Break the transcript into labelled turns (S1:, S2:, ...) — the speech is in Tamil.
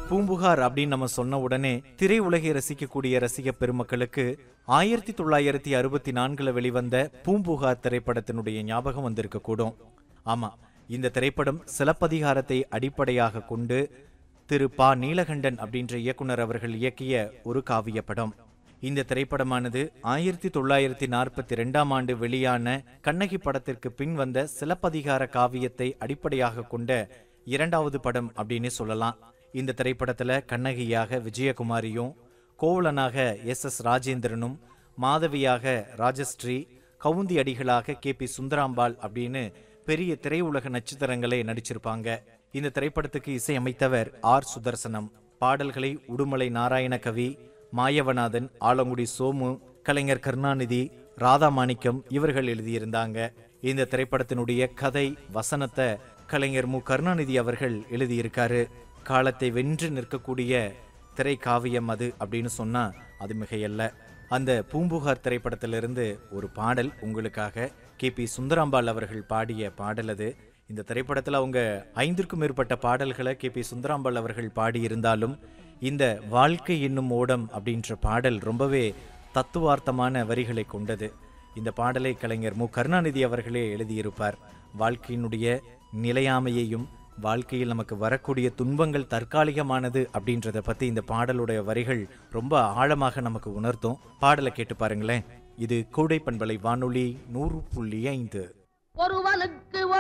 S1: பூம்புகார் அப்படின்னு நம்ம சொன்ன உடனே திரையுலகை ரசிக்கக்கூடிய ரசிக பெருமக்களுக்கு ஆயிரத்தி தொள்ளாயிரத்தி அறுபத்தி நான்குல வெளிவந்த பூம்புகார் திரைப்படத்தினுடைய ஞாபகம் வந்திருக்க கூடும் ஆமா இந்த திரைப்படம் சிலப்பதிகாரத்தை அடிப்படையாக கொண்டு திரு பா நீலகண்டன் அப்படின்ற இயக்குனர் அவர்கள் இயக்கிய ஒரு காவிய படம் இந்த திரைப்படமானது ஆயிரத்தி தொள்ளாயிரத்தி நாற்பத்தி ரெண்டாம் ஆண்டு வெளியான கண்ணகி படத்திற்கு பின் வந்த சிலப்பதிகார காவியத்தை அடிப்படையாக கொண்ட இரண்டாவது படம் அப்படின்னு சொல்லலாம் இந்த திரைப்படத்துல கண்ணகியாக விஜயகுமாரியும் கோவலனாக எஸ் எஸ் ராஜேந்திரனும் மாதவியாக ராஜஸ்ரீ கவுந்தி அடிகளாக கே பி சுந்தராம்பாள் அப்படின்னு பெரிய திரையுலக நட்சத்திரங்களே நடிச்சிருப்பாங்க இந்த திரைப்படத்துக்கு இசையமைத்தவர் ஆர் சுதர்சனம் பாடல்களை உடுமலை நாராயண கவி மாயவநாதன் ஆலங்குடி சோமு கலைஞர் கருணாநிதி ராதா மாணிக்கம் இவர்கள் எழுதியிருந்தாங்க இந்த திரைப்படத்தினுடைய கதை வசனத்தை கலைஞர் மு கருணாநிதி அவர்கள் எழுதியிருக்காரு காலத்தை வென்று நிற்கக்கூடிய திரைக்காவியம் அது அப்படின்னு சொன்னா அது மிகையல்ல அந்த பூம்புகார் திரைப்படத்திலிருந்து ஒரு பாடல் உங்களுக்காக கே பி சுந்தராம்பாள் அவர்கள் பாடிய பாடல் அது இந்த திரைப்படத்தில் அவங்க ஐந்திற்கும் மேற்பட்ட பாடல்களை கே பி சுந்தராம்பாள் அவர்கள் பாடியிருந்தாலும் இந்த வாழ்க்கை என்னும் ஓடம் அப்படின்ற பாடல் ரொம்பவே தத்துவார்த்தமான வரிகளை கொண்டது இந்த பாடலை கலைஞர் மு கருணாநிதி அவர்களே எழுதியிருப்பார் வாழ்க்கையினுடைய நிலையாமையையும் வாழ்க்கையில் நமக்கு வரக்கூடிய துன்பங்கள் தற்காலிகமானது அப்படின்றத பத்தி இந்த பாடலுடைய வரிகள் ரொம்ப ஆழமாக நமக்கு உணர்த்தும் பாடலை கேட்டு பாருங்களேன் இது கோடை பண்பலை வானொலி நூறு புள்ளி ஐந்து
S2: ஒருவனுக்கு